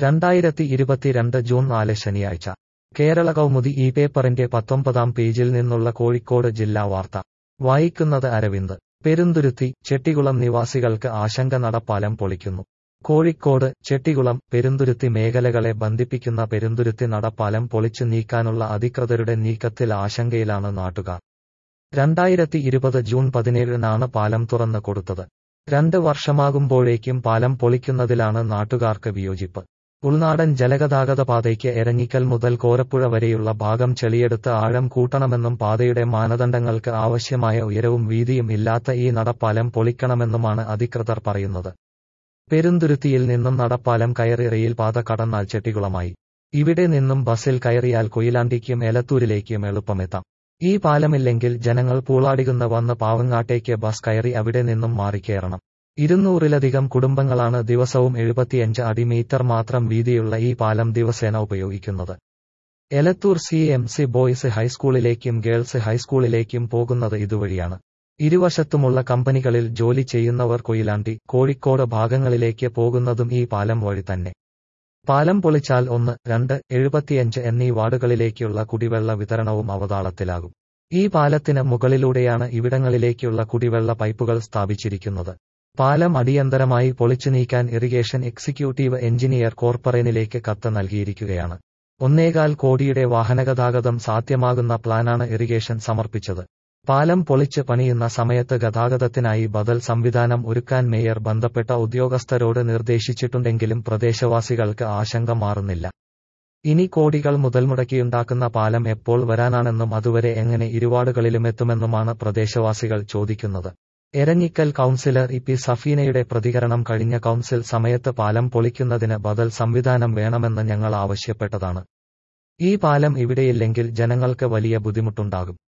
രണ്ടായിരത്തി ഇരുപത്തിരണ്ട് ജൂൺ നാല് ശനിയാഴ്ച കേരള കൗമുദി ഈ പേപ്പറിന്റെ പത്തൊമ്പതാം പേജിൽ നിന്നുള്ള കോഴിക്കോട് ജില്ലാ വാർത്ത വായിക്കുന്നത് അരവിന്ദ് പെരുന്തുരുത്തി ചെട്ടികുളം നിവാസികൾക്ക് ആശങ്ക നടപ്പാലം പൊളിക്കുന്നു കോഴിക്കോട് ചെട്ടികുളം പെരുന്തുരുത്തി മേഖലകളെ ബന്ധിപ്പിക്കുന്ന പെരുന്തുരുത്തി നടപ്പാലം പൊളിച്ചു നീക്കാനുള്ള അധികൃതരുടെ നീക്കത്തിൽ ആശങ്കയിലാണ് നാട്ടുകാർ രണ്ടായിരത്തി ഇരുപത് ജൂൺ പതിനേഴിനാണ് പാലം തുറന്നു കൊടുത്തത് രണ്ട് വർഷമാകുമ്പോഴേക്കും പാലം പൊളിക്കുന്നതിലാണ് നാട്ടുകാർക്ക് വിയോജിപ്പ് ഉൾനാടൻ ജലഗതാഗത പാതയ്ക്ക് എരഞ്ഞിക്കൽ മുതൽ കോരപ്പുഴ വരെയുള്ള ഭാഗം ചെളിയെടുത്ത് ആഴം കൂട്ടണമെന്നും പാതയുടെ മാനദണ്ഡങ്ങൾക്ക് ആവശ്യമായ ഉയരവും വീതിയും ഇല്ലാത്ത ഈ നടപ്പാലം പൊളിക്കണമെന്നുമാണ് അധികൃതർ പറയുന്നത് പെരുന്തുരുത്തിയിൽ നിന്നും നടപ്പാലം കയറി റെയിൽ പാത കടന്നാൽ ചെട്ടികുളമായി ഇവിടെ നിന്നും ബസ്സിൽ കയറിയാൽ കൊയിലാണ്ടിക്കും എലത്തൂരിലേക്കും എളുപ്പമെത്താം ഈ പാലമില്ലെങ്കിൽ ജനങ്ങൾ പൂളാടികുന്ന വന്ന് പാവങ്ങാട്ടേക്ക് ബസ് കയറി അവിടെ നിന്നും മാറിക്കയറണം ഇരുന്നൂറിലധികം കുടുംബങ്ങളാണ് ദിവസവും എഴുപത്തിയഞ്ച് അടി മീറ്റർ മാത്രം വീതിയുള്ള ഈ പാലം ദിവസേന ഉപയോഗിക്കുന്നത് Elathur C M C boys ഹൈസ്കൂളിലേക്കും ഗേൾസ് ഹൈസ്കൂളിലേക്കും പോകുന്നത് ഇതുവഴിയാണ് ഇരുവശത്തുമുള്ള കമ്പനികളിൽ ജോലി ചെയ്യുന്നവർ കൊയിലാണ്ടി കോഴിക്കോട് ഭാഗങ്ങളിലേക്ക് പോകുന്നതും ഈ പാലം വഴി തന്നെ പാലം പൊളിച്ചാൽ ഒന്ന് രണ്ട് എഴുപത്തിയഞ്ച് എന്നീ വാർഡുകളിലേക്കുള്ള കുടിവെള്ള വിതരണവും അവതാളത്തിലാകും ഈ പാലത്തിന് മുകളിലൂടെയാണ് ഇവിടങ്ങളിലേക്കുള്ള കുടിവെള്ള പൈപ്പുകൾ സ്ഥാപിച്ചിരിക്കുന്നത് പാലം അടിയന്തരമായി പൊളിച്ചു നീക്കാൻ ഇറിഗേഷൻ എക്സിക്യൂട്ടീവ് എഞ്ചിനീയർ കോർപ്പറേനിലേക്ക് കത്ത് നൽകിയിരിക്കുകയാണ് ഒന്നേകാൽ കോടിയുടെ വാഹനഗതാഗതം സാധ്യമാകുന്ന പ്ലാനാണ് ഇറിഗേഷൻ സമർപ്പിച്ചത് പാലം പൊളിച്ച് പണിയുന്ന സമയത്ത് ഗതാഗതത്തിനായി ബദൽ സംവിധാനം ഒരുക്കാൻ മേയർ ബന്ധപ്പെട്ട ഉദ്യോഗസ്ഥരോട് നിർദ്ദേശിച്ചിട്ടുണ്ടെങ്കിലും പ്രദേശവാസികൾക്ക് ആശങ്ക മാറുന്നില്ല ഇനി കോടികൾ മുതൽ മുടക്കിയുണ്ടാക്കുന്ന പാലം എപ്പോൾ വരാനാണെന്നും അതുവരെ എങ്ങനെ ഇരുവാടുകളിലുമെത്തുമെന്നുമാണ് പ്രദേശവാസികൾ ചോദിക്കുന്നത് എരഞ്ഞിക്കൽ കൌൺസിലർ ഇ പി സഫീനയുടെ പ്രതികരണം കഴിഞ്ഞ കൌൺസിൽ സമയത്ത് പാലം പൊളിക്കുന്നതിന് ബദൽ സംവിധാനം വേണമെന്ന് ഞങ്ങൾ ആവശ്യപ്പെട്ടതാണ് ഈ പാലം ഇവിടെയില്ലെങ്കിൽ ജനങ്ങൾക്ക് വലിയ ബുദ്ധിമുട്ടുണ്ടാകും